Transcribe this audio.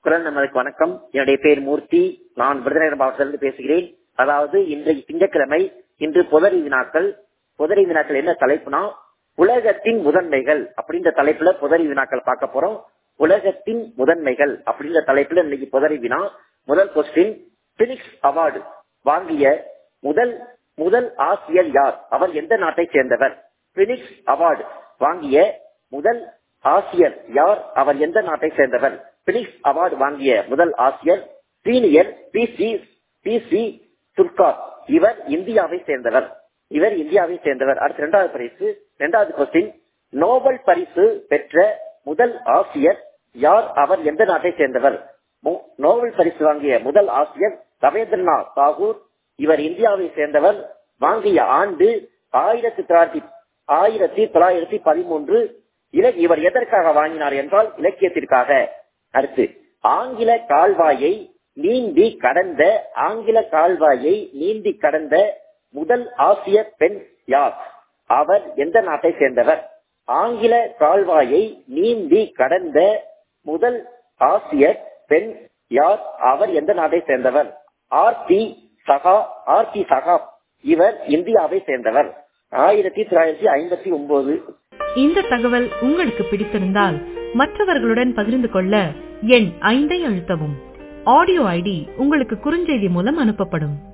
குரல் நம்மளுக்கு வணக்கம் என்னுடைய பேர் மூர்த்தி நான் விருதுநகர் மாவட்டத்திலிருந்து பேசுகிறேன் அதாவது இன்றைக்கு திங்கட்கிழமை இன்று புதறி வினாக்கள் புதறி வினாக்கள் என்ன தலைப்புனா உலகத்தின் முதன்மைகள் அப்படின்ற தலைப்புல புதறி வினாக்கள் பார்க்க போறோம் உலகத்தின் முதன்மைகள் அப்படின்ற தலைப்புல இன்னைக்கு புதறி வினா முதல் கொஸ்டின் பினிக்ஸ் அவார்டு வாங்கிய முதல் முதல் ஆசிரியர் யார் அவர் எந்த நாட்டை சேர்ந்தவர் பினிக்ஸ் அவார்டு வாங்கிய முதல் ஆசிரியர் யார் அவர் எந்த நாட்டை சேர்ந்தவர் பினிக்ஸ் அவார்டு வாங்கிய முதல் ஆசிரியர் senior P C P C Sorcar இவர் இந்தியாவை சேர்ந்தவர் இவர் இந்தியாவை சேர்ந்தவர் அடுத்த இரண்டாவது பரிசு இரண்டாவது கொஸ்டின் நோபல் பரிசு பெற்ற முதல் ஆசிரியர் யார் அவர் எந்த நாட்டை சேர்ந்தவர் நோபல் பரிசு வாங்கிய முதல் ஆசிரியர் ரவீந்திரநாத் தாகூர் இவர் இந்தியாவை சேர்ந்தவர் வாங்கிய ஆண்டு ஆயிரத்தி தொள்ளாயிரத்தி ஆயிரத்தி தொள்ளாயிரத்தி பதிமூன்று இவர் எதற்காக வாங்கினார் என்றால் இலக்கியத்திற்காக அடுத்து ஆங்கில கால்வாயை நீந்தி கடந்த ஆங்கில கால்வாயை நீந்தி கடந்த முதல் ஆசிய பெண் யார் அவர் எந்த நாட்டை சேர்ந்தவர் ஆங்கில கால்வாயை நீந்தி கடந்த முதல் ஆசிய பெண் யார் அவர் எந்த நாட்டை சேர்ந்தவர் R D Saha R D Saha இவர் இந்தியாவை சேர்ந்தவர் ஆயிரத்தி தொள்ளாயிரத்தி ஐம்பத்தி ஒன்பது இந்த தகவல் உங்களுக்கு பிடித்திருந்தால் மற்றவர்களுடன் பகிர்ந்து கொள்ள எண் ஐந்தை அழுத்தவும் ஆடியோ ஐடி உங்களுக்கு குறுஞ்செய்தி மூலம் அனுப்பப்படும்